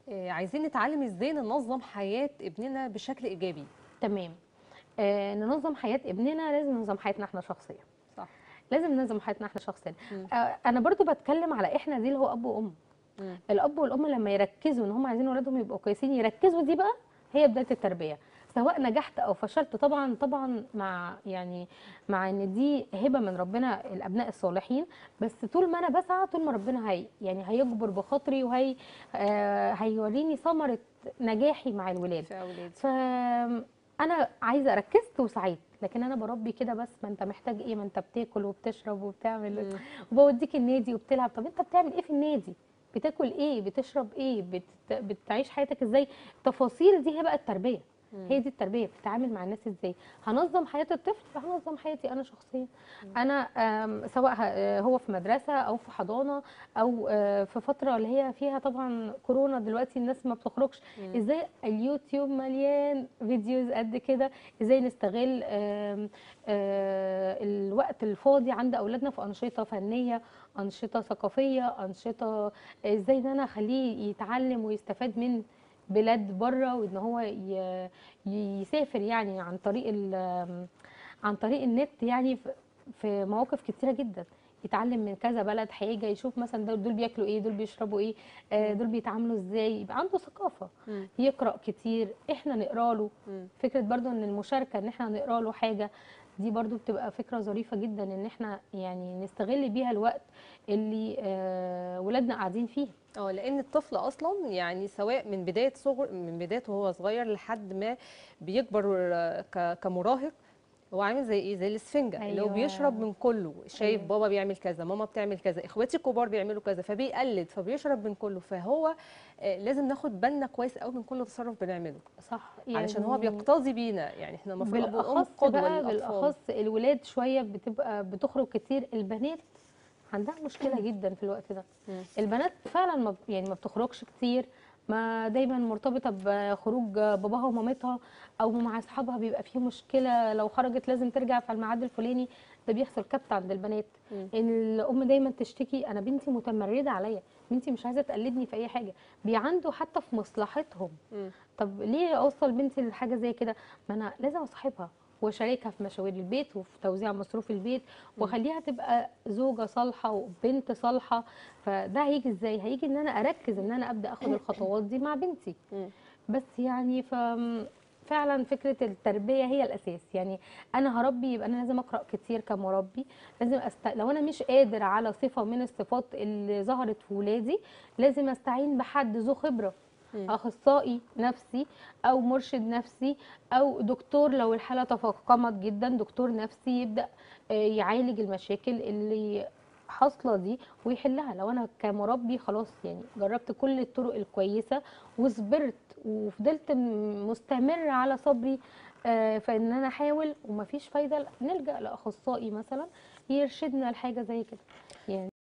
آه، عايزين نتعلم ازاي ننظم حياه ابننا بشكل ايجابي تمام آه ننظم حياه ابننا لازم ننظم حياتنا احنا شخصيا صح لازم ننظم حياتنا احنا شخصيا مم. آه انا برضو بتكلم على احنا دي اللي هو اب وام مم. الاب والام لما يركزوا ان هم عايزين اولادهم يبقوا كويسين يركزوا دي بقى هي بدايه التربيه سواء نجحت او فشلت طبعا طبعا مع يعني مع ان دي هبه من ربنا الابناء الصالحين بس طول ما انا بسعى طول ما ربنا هي يعني هيجبر بخاطري وهي آه هيوريني ثمره نجاحي مع الولاد في اولادي فانا عايزه ركزت وسعيت لكن انا بربي كده بس ما انت محتاج ايه ما انت بتاكل وبتشرب وبتعمل مم. وبوديك النادي وبتلعب طب انت بتعمل ايه في النادي بتاكل ايه بتشرب ايه بت... بتعيش حياتك ازاي التفاصيل دي هي بقى التربيه مم. هي دي التربيه بتتعامل مع الناس ازاي هنظم حياه الطفل هنظم حياتي انا شخصيا انا آم، سواء ه- آه، هو في مدرسه او في حضانه او آه، في فتره اللي هي فيها طبعا كورونا دلوقتي الناس ما بتخرجش مم. ازاي اليوتيوب مليان فيديوز قد كده ازاي نستغل آم، آه، الوقت الفاضي عند اولادنا في انشطه فنيه انشطه ثقافيه انشطه ازاي ان انا اخليه يتعلم ويستفاد من بلاد بره وان هو ي- يسافر يعني عن طريق ال- عن طريق النت يعني في- في مواقف كتيره جدا يتعلم من كذا بلد حاجه يشوف مثلا دول دول بياكلوا ايه دول بيشربوا ايه آه، دول بيتعاملوا ازاي يبقى عنده ثقافه مم. يقرا كتير احنا نقرا له مم. فكره برضو ان المشاركه ان احنا نقرا له حاجه دي برضو بتبقى فكره ظريفه جدا ان احنا يعني نستغل بيها الوقت اللي آه ولادنا قاعدين فيه اه لان الطفل اصلا يعني سواء من بدايه صغر من بدايه وهو صغير لحد ما بيكبر آه، ك- كمراهق هو عامل زي ايه زي الاسفنجه اللي هو أيوة. بيشرب من كله شايف أيوة. بابا بيعمل كذا ماما بتعمل كذا اخواتي الكبار بيعملوا كذا فبيقلد فبيشرب من كله فهو آه، لازم ناخد بالنا كويس قوي من كل تصرف بنعمله صح علشان هو بيقتضي بينا يعني احنا المفروض اب وام بالاخص قدوه بقى للاطفال بالاخص الولاد شويه بتبقى بتخرج كتير البنات عندها مشكله جدا في الوقت ده مم. البنات فعلا ما ب- يعني ما بتخرجش كتير ما دايما مرتبطه بخروج باباها ومامتها او مع اصحابها بيبقى فيه مشكله لو خرجت لازم ترجع في الميعاد الفلاني ده بيحصل كبت عند البنات مم. ان الام دايما تشتكي انا بنتي متمرده عليا بنتي مش عايزه تقلدني في اي حاجه بيعندوا حتى في مصلحتهم مم. طب ليه اوصل بنتي لحاجه زي كده ما انا لازم اصاحبها واشاركها في مشاوير البيت وفي توزيع مصروف البيت واخليها تبقى زوجه صالحه وبنت صالحه فده هيجي ازاي هيجي ان انا اركز ان انا ابدا اخد الخطوات دي مع بنتي مم. بس يعني ف فعلا فكره التربيه هي الاساس يعني انا هربي يبقى انا لازم اقرا كتير كمربي لازم أست... لو انا مش قادر على صفه من الصفات اللي ظهرت في ولادي لازم استعين بحد ذو خبره مم. اخصائي نفسي او مرشد نفسي او دكتور لو الحاله تفاقمت جدا دكتور نفسي يبدا آه، يعالج المشاكل اللي حاصله دي ويحلها لو انا كمربي خلاص يعني جربت كل الطرق الكويسه وصبرت وفضلت م- مستمره على صبري آه، فان انا احاول ومفيش فايده نلجا لاخصائي مثلا يرشدنا لحاجه زي كده يعني